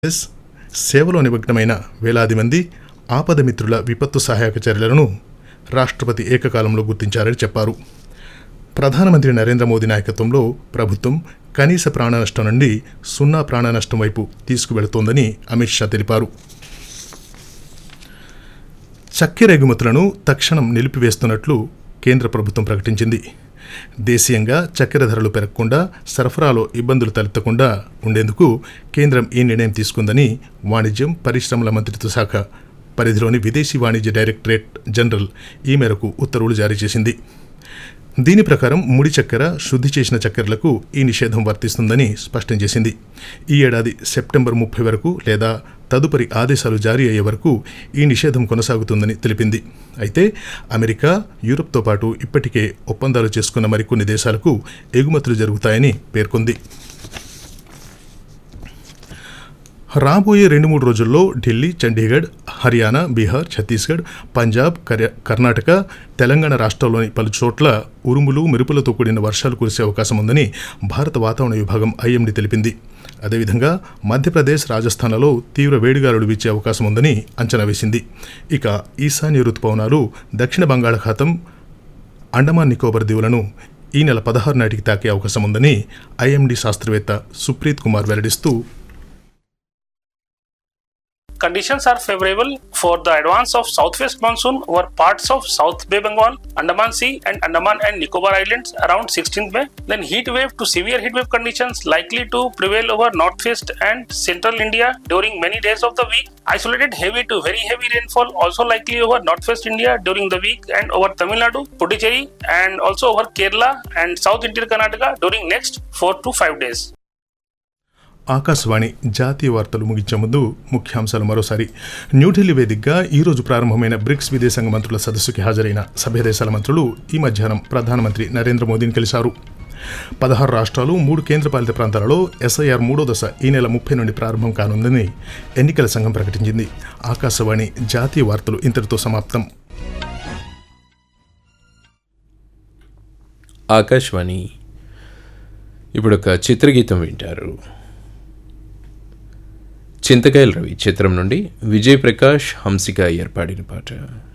Yes సేవలో నిమగ్నమైన వేలాది మంది ఆపద మిత్రుల విపత్తు సహాయక చర్యలను రాష్ట్రపతి ఏకకాలంలో గుర్తించారని చెప్పారు ప్రధానమంత్రి నరేంద్ర మోదీ నాయకత్వంలో ప్రభుత్వం కనీస ప్రాణ నష్టం నుండి సున్నా ప్రాణ నష్టం వైపు తీసుకువెళుతోందని అమిత్ షా తెలిపారు చక్కెర ఎగుమతులను తక్షణం నిలిపివేస్తున్నట్లు కేంద్ర ప్రభుత్వం ప్రకటించింది దేశీయంగా చక్కెర ధరలు పెరగకుండా సరఫరాలో ఇబ్బందులు తలెత్తకుండా ఉండేందుకు కేంద్రం ఈ నిర్ణయం తీసుకుందని వాణిజ్యం పరిశ్రమల మంత్రిత్వ శాఖ పరిధిలోని విదేశీ వాణిజ్య డైరెక్టరేట్ జనరల్ ఈ మేరకు ఉత్తర్వులు జారీ చేసింది దీని ప్రకారం ముడి చక్కెర శుద్ధి చేసిన చక్కెరలకు ఈ నిషేధం వర్తిస్తుందని స్పష్టం చేసింది ఈ ఏడాది సెప్టెంబర్ ముప్పై వరకు లేదా తదుపరి ఆదేశాలు జారీ అయ్యే వరకు ఈ నిషేధం కొనసాగుతుందని తెలిపింది అయితే అమెరికా యూరప్తో పాటు ఇప్పటికే ఒప్పందాలు చేసుకున్న మరికొన్ని దేశాలకు ఎగుమతులు జరుగుతాయని పేర్కొంది రాబోయే రెండు మూడు రోజుల్లో ఢిల్లీ చండీగఢ్ హర్యానా బీహార్ ఛత్తీస్గఢ్ పంజాబ్ కర్య- కర్ణాటక తెలంగాణ రాష్ట్రాల్లోని పలు చోట్ల ఉరుములు మెరుపులతో కూడిన వర్షాలు కురిసే అవకాశం ఉందని భారత వాతావరణ విభాగం ఐఎండీ తెలిపింది అదేవిధంగా మధ్యప్రదేశ్ రాజస్థాన్లలో తీవ్ర వేడిగాలులు వీచే అవకాశం ఉందని అంచనా వేసింది ఇక ఈశాన్య ఋతుపవనాలు దక్షిణ బంగాళాఖాతం అండమాన్ నికోబార్ దీవులను ఈ నెల పదహారు నాటికి తాకే అవకాశం ఉందని ఐఎండీ శాస్త్రవేత్త Supreet Kumar వెల్లడిస్తూ Conditions are favorable for the advance of southwest monsoon over parts of South Bay Bengal, Andaman Sea, and Andaman and Nicobar Islands around 16th May. Then heat wave to severe heat wave conditions likely to prevail over northwest and central India during many days of the week. Isolated heavy to very heavy rainfall also likely over northwest India during the week and over Tamil Nadu, Puducherry, and also over Kerala and South Interior Karnataka during next 4 to 5 days. Akashvani జాతీయ వార్తలు ముగించే ముందు ముఖ్యాంశాలు మరోసారి న్యూఢిల్లీ వేదికగా ఈరోజు ప్రారంభమైన bricks విదేశాంగ మంత్రుల సదస్సుకి హాజరైన సభ్య దేశాల మంత్రులు ఈ మధ్యాహ్నం ప్రధానమంత్రి నరేంద్ర మోదీని కలిశారు పదహారు రాష్ట్రాలు మూడు కేంద్రపాలిత ప్రాంతాలలో ఎస్ఐఆర్ మూడో దశ ఈ నెల ముప్పై నుండి ప్రారంభం కానుందని ఎన్నికల సంఘం ప్రకటించింది ఆకాశవాణి జాతీయ వార్తలు ఇంతటితో సమాప్తం ఆకాశవాణి ఇప్పుడు ఒక చిత్రగీతం వింటారు చింతకాయల రవి చిత్రం నుండి విజయ్ ప్రకాష్ హంసిక ఏర్పాడిన పాట